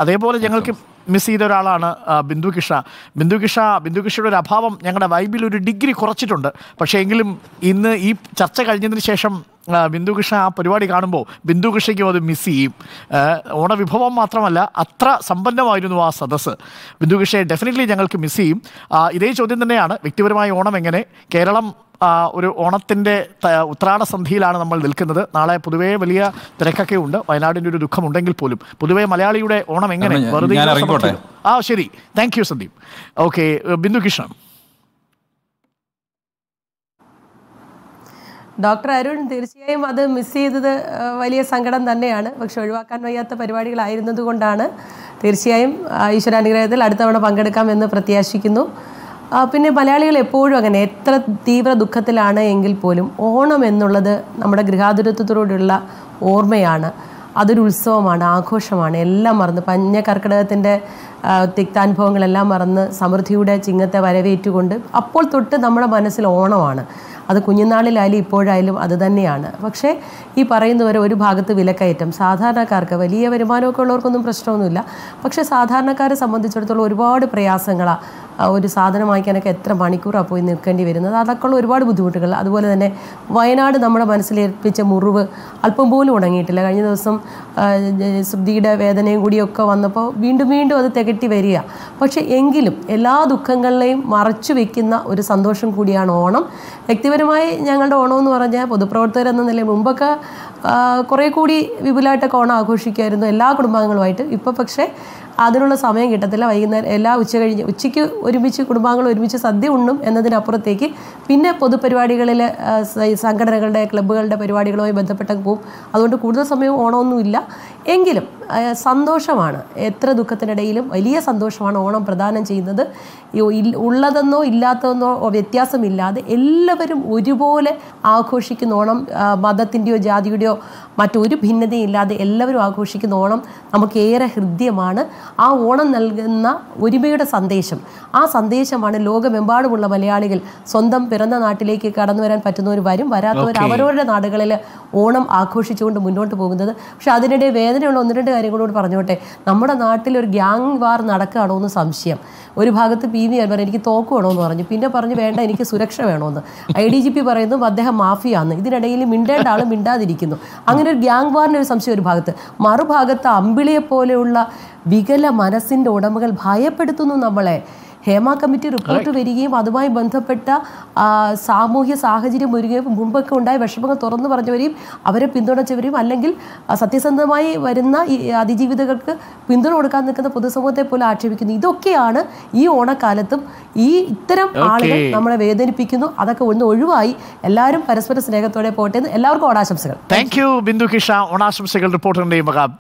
അതേപോലെ ഞങ്ങൾക്ക് മിസ് ചെയ്ത ഒരാളാണ് ആ, ബിന്ദു കിഷ ബിന്ദു കിഷ ബിന്ദു കിഷയുടെ ഒരു അഭാവം ഞങ്ങളുടെ വൈബിൽ ഒരു ഡിഗ്രി കുറച്ചിട്ടുണ്ട് പക്ഷേ എങ്കിലും ഇന്ന് ഈ ചർച്ച കഴിഞ്ഞതിന് ശേഷം ആ, ബിന്ദു കൃഷ്ണ ആ പരിപാടി കാണുമ്പോൾ ബിന്ദു കൃഷ്ണയ്ക്കും അത് മിസ് ചെയ്യും ആ, ഓണവിഭവം മാത്രമല്ല അത്ര സമ്പന്നമായിരുന്നു ആ സദസ്സ് ബിന്ദു കൃഷ്ണയെ ഡെഫിനറ്റ്ലി ഞങ്ങൾക്ക് മിസ് ചെയ്യും ആ, ഇതേ ചോദ്യം തന്നെയാണ് വ്യക്തിപരമായ ഓണം എങ്ങനെ കേരളം ആ, ഒരു ഓണത്തിൻ്റെ ഉത്രാട സന്ധിയിലാണ് നമ്മൾ നിൽക്കുന്നത് നാളെ പൊതുവേ വലിയ തിരക്കൊക്കെ ഉണ്ട് വയനാടിൻ്റെ ഒരു ദുഃഖമുണ്ടെങ്കിൽ പോലും പൊതുവേ മലയാളിയുടെ ഓണം എങ്ങനെ ഞാൻ- വെറുതെ ഞാൻ ഇരുന്ന് ഇറങ്ങിക്കോട്ടെ? സമർത്ഥിക്കുന്നു. ആ ശരി thank you Sandeep okay Bindu Krishnan doctor Arun തീർച്ചയായും അത് മിസ് ചെയ്തത് ആ, വലിയ സങ്കടം തന്നെയാണ് പക്ഷെ ഒഴിവാക്കാൻ വയ്യാത്ത പരിപാടികളായിരുന്നത് കൊണ്ടാണ് തീർച്ചയായും ആ, ഈശ്വരാനുഗ്രഹത്തിൽ അടുത്ത തവണ പങ്കെടുക്കാമെന്ന് പ്രത്യാശിക്കുന്നു ആ, പിന്നെ മലയാളികൾ എപ്പോഴും അങ്ങനെ എത്ര തീവ്ര ദുഃഖത്തിലാണ് എങ്കിൽ പോലും ഓണം എന്നുള്ളത് നമ്മുടെ ഗൃഹാതുരത്വത്തോടുള്ള ഓർമ്മയാണ് അതൊരു ഉത്സവമാണ് ആഘോഷമാണ് എല്ലാം മറന്ന് പഞ്ഞ കർക്കിടകത്തിൻ്റെ ആ, തിക്താനുഭവങ്ങളെല്ലാം മറന്ന് സമൃദ്ധിയുടെ ചിങ്ങത്തെ വരവേറ്റുകൊണ്ട് അപ്പോൾ തൊട്ട് നമ്മുടെ മനസ്സിൽ ഓണമാണ് അത് കുഞ്ഞുനാളിലായാലും ഇപ്പോഴായാലും അത് തന്നെയാണ് പക്ഷേ ഈ പറയുന്നവരെ ഒരു ഭാഗത്ത് വിലക്കയറ്റം സാധാരണക്കാർക്ക് വലിയ വരുമാനമൊക്കെ ഉള്ളവർക്കൊന്നും പ്രശ്നമൊന്നുമില്ല പക്ഷേ സാധാരണക്കാരെ സംബന്ധിച്ചിടത്തോളം ഒരുപാട് പ്രയാസങ്ങളാണ് ഒരു സാധനം വാങ്ങിക്കാനൊക്കെ എത്ര മണിക്കൂറാണ് പോയി നിൽക്കേണ്ടി വരുന്നത് അതൊക്കെയുള്ള ഒരുപാട് ബുദ്ധിമുട്ടുകൾ അതുപോലെ തന്നെ വയനാട് നമ്മുടെ മനസ്സിലേൽപ്പിച്ച മുറിവ് അല്പം പോലും ഉണങ്ങിയിട്ടില്ല കഴിഞ്ഞ ദിവസം ആ, ശ്രുതിയുടെ വേദനയും കൂടിയൊക്കെ വന്നപ്പോൾ വീണ്ടും വീണ്ടും അത് തികട്ടി വരിക പക്ഷേ എങ്കിലും എല്ലാ ദുഃഖങ്ങളിലെയും മറച്ചു വെക്കുന്ന ഒരു സന്തോഷം കൂടിയാണ് ഓണം വ്യക്തിപരമായി ഞങ്ങളുടെ ഓണം എന്ന് പറഞ്ഞാൽ പൊതുപ്രവർത്തകർ എന്ന നിലയിൽ മുമ്പൊക്കെ ആ, കുറേ കൂടി വിപുലമായിട്ടൊക്കെ ഓണം ആഘോഷിക്കുമായിരുന്നു എല്ലാ കുടുംബാംഗങ്ങളുമായിട്ട് ഇപ്പോൾ പക്ഷേ അതിനുള്ള സമയം കിട്ടത്തില്ല വൈകുന്നേരം എല്ലാ ഉച്ച കഴിഞ്ഞ് ഉച്ചയ്ക്ക് ഒരുമിച്ച് കുടുംബാംഗങ്ങൾ ഒരുമിച്ച് സദ്യ ഉണ്ണും എന്നതിനപ്പുറത്തേക്ക് പിന്നെ പൊതുപരിപാടികളിൽ ആ, സ- സംഘടനകളുടെ ക്ലബ്ബുകളുടെ പരിപാടികളുമായി ബന്ധപ്പെട്ടൊക്കെ പോകും അതുകൊണ്ട് കൂടുതൽ സമയം ഓണമൊന്നുമില്ല എങ്കിലും ആ, സന്തോഷമാണ് എത്ര ദുഃഖത്തിനിടയിലും വലിയ സന്തോഷമാണ് ഓണം പ്രദാനം ചെയ്യുന്നത് ഈ ഇൽ- ഉള്ളതെന്നോ ഇല്ലാത്തതെന്നോ വ്യത്യാസമില്ലാതെ എല്ലാവരും ഒരുപോലെ ആഘോഷിക്കുന്ന ഓണം ആ, മതത്തിൻ്റെയോ ജാതിയുടെയോ മറ്റൊരു ഭിന്നതയും ഇല്ലാതെ എല്ലാവരും ആഘോഷിക്കുന്ന ഓണം നമുക്കേറെ ഹൃദ്യമാണ് ആ ഓണം നൽകുന്ന ഒരുമയുടെ സന്ദേശം ആ സന്ദേശമാണ് ലോകമെമ്പാടുമുള്ള മലയാളികൾ സ്വന്തം പിറന്ന നാട്ടിലേക്ക് കടന്നു വരാൻ പറ്റുന്നവർ വരും വരാത്തവർ Okay. അവരവരുടെ നാടുകളിൽ ഓണം ആഘോഷിച്ചുകൊണ്ട് മുന്നോട്ട് പോകുന്നത് പക്ഷെ അതിനിടെ വേദനയുള്ള ഒന്ന് രണ്ട് കാര്യങ്ങളോട് പറഞ്ഞോട്ടെ നമ്മുടെ നാട്ടിൽ ഒരു ഗ്യാങ് വാർ നടക്കുകയാണോ എന്ന് സംശയം ഒരു ഭാഗത്ത് പി വി അൻവർ എനിക്ക് തോക്ക് വേണമെന്ന് പറഞ്ഞു പിന്നെ പറഞ്ഞു വേണ്ട എനിക്ക് സുരക്ഷ വേണമെന്ന് ഐ ഡി ജി പി പറയുന്നു അദ്ദേഹം മാഫിയാന്ന് ഇതിനിടയിൽ മിണ്ടേണ്ട ആൾ മിണ്ടാതിരിക്കുന്നു അങ്ങനെ ഒരു ഗ്യാങ് വാറിൻ്റെ ഒരു സംശയം ഒരു ഭാഗത്ത് മറുഭാഗത്ത് അമ്പിളിയെ പോലെയുള്ള വികല മനസ്സിൻ്റെ ഉടമകൾ ഭയപ്പെടുത്തുന്നു നമ്മളെ ഹേമ കമ്മിറ്റി റിപ്പോർട്ട് വരികയും അതുമായി ബന്ധപ്പെട്ട ആ, സാമൂഹ്യ സാഹചര്യം വരികയും മുമ്പൊക്കെ ഉണ്ടായ വിഷമങ്ങൾ തുറന്നു പറഞ്ഞവരെയും അവരെ പിന്തുണച്ചവരെയും അല്ലെങ്കിൽ ആ, സത്യസന്ധമായി വരുന്ന ഈ അതിജീവിതകൾക്ക് പിന്തുണ കൊടുക്കാൻ നിൽക്കുന്ന പൊതുസമൂഹത്തെ പോലെ ആക്ഷേപിക്കുന്നു ഇതൊക്കെയാണ് ഈ ഓണക്കാലത്തും ഈ ഇത്തരം ആളുകൾ Okay. നമ്മളെ വേദനിപ്പിക്കുന്നു അതൊക്കെ ഒന്ന് ഒഴിവായി എല്ലാവരും പരസ്പര സ്നേഹത്തോടെ പോട്ടെ എന്ന് എല്ലാവർക്കും ഓണാശംസകൾ താങ്ക് യു ബിന്ദു കിഷ ഓണാശംസകൾ റിപ്പോർട്ടറിൻ്റെയും വക